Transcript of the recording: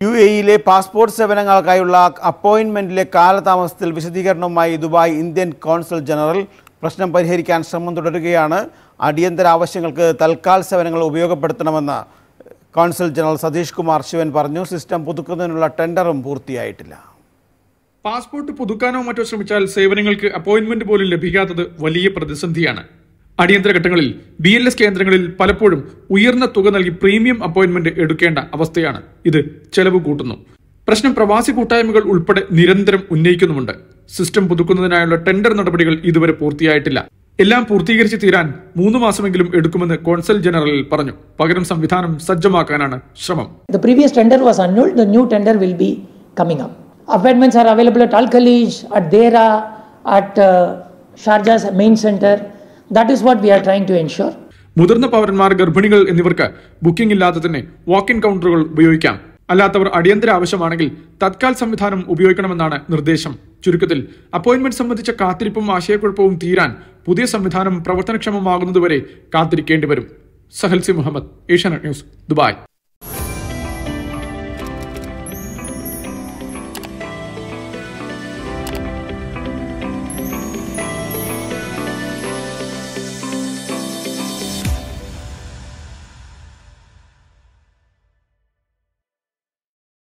U എയിലെ passport സേവനങ്ങൾക്കായുള്ള അപ്പോയിന്റ്മെന്റിലെ കാലതാമസത്തിൽ വിശദീകരണവുമായി Dubai Indian consul general പ്രശ്നം പരിഹരിക്കാൻ ശ്രമം തുടരുകയാണ് അടിയന്തര ആവശ്യങ്ങൾക്ക് തൽക്കാൽ സേവനങ്ങൾ ഉപയോഗപ്പെടുത്തണമെന്ന് കോൺസൽ ജനറൽ സതീഷ് കുമാർ ശിവൻ പറഞ്ഞു സിസ്റ്റം പുതുക്കുന്നതിനുള്ള ടെൻഡറും പൂർത്തിയായിട്ടില്ല പാസ്പോർട്ട് പുതുക്കാനോ മറ്റോ ശ്രമിച്ചാൽ സേവനങ്ങൾക്ക് അപ്പോയിന്റ്മെന്റ് പോലും ലഭിക്കാത്തത് വലിയ പ്രതിസന്ധിയാണ് അടിയന്തര ഘട്ടങ്ങളിൽ ബി എൽ എസ് കേന്ദ്രങ്ങളിൽ പലപ്പോഴും ഉയർന്ന തുക നൽകി പ്രീമിയം അപ്പോയിന്റ്മെന്റ് എടുക്കേണ്ട അവസ്ഥയാണ് ഇത് ചെലവ് കൂട്ടുന്നു പ്രശ്നം പ്രവാസി കൂട്ടായ്മകൾ ഉൾപ്പെടെ നിരന്തരം ഉന്നയിക്കുന്നുമുണ്ട് സിസ്റ്റം പുതുക്കുന്നതിനായുള്ള ടെൻഡർ നടപടികൾ ഇതുവരെ പൂർത്തിയായിട്ടില്ല എല്ലാം പൂർത്തീകരിച്ച് തീരാൻ മൂന്ന് മാസമെങ്കിലും എടുക്കുമെന്ന് കോൺസൽ ജനറൽ പറഞ്ഞു പകരം സംവിധാനം സജ്ജമാക്കാനാണ് ശ്രമം The previous tender was annulled, the new tender will be coming up. Appointments are available at Al Khalij, at Dera, at uh, Sharjah's main center. That is what we are trying to ensure. മുതിർന്ന പൗരന്മാർ ഗർഭിണികൾ എന്നിവർക്ക് booking ഇല്ലാതെ തന്നെ walk in കൗണ്ടറുകൾ ഉപയോഗിക്കാം അല്ലാത്തവർ അടിയന്തര ആവശ്യമാണെങ്കിൽ തത്കാൽ സംവിധാനം ഉപയോഗിക്കണമെന്നാണ് നിർദ്ദേശം ചുരുക്കത്തിൽ അപ്പോയിന്റ്മെന്റ് സംബന്ധിച്ച കാത്തിരിപ്പും ആശയക്കുഴപ്പവും തീരാൻ പുതിയ സംവിധാനം പ്രവർത്തനക്ഷമമാകുന്നതുവരെ കാത്തിരിക്കേണ്ടി വരും സഹൽസി മുഹമ്മദ് ഏഷ്യാനെറ്റ് ന്യൂസ് ദുബായ്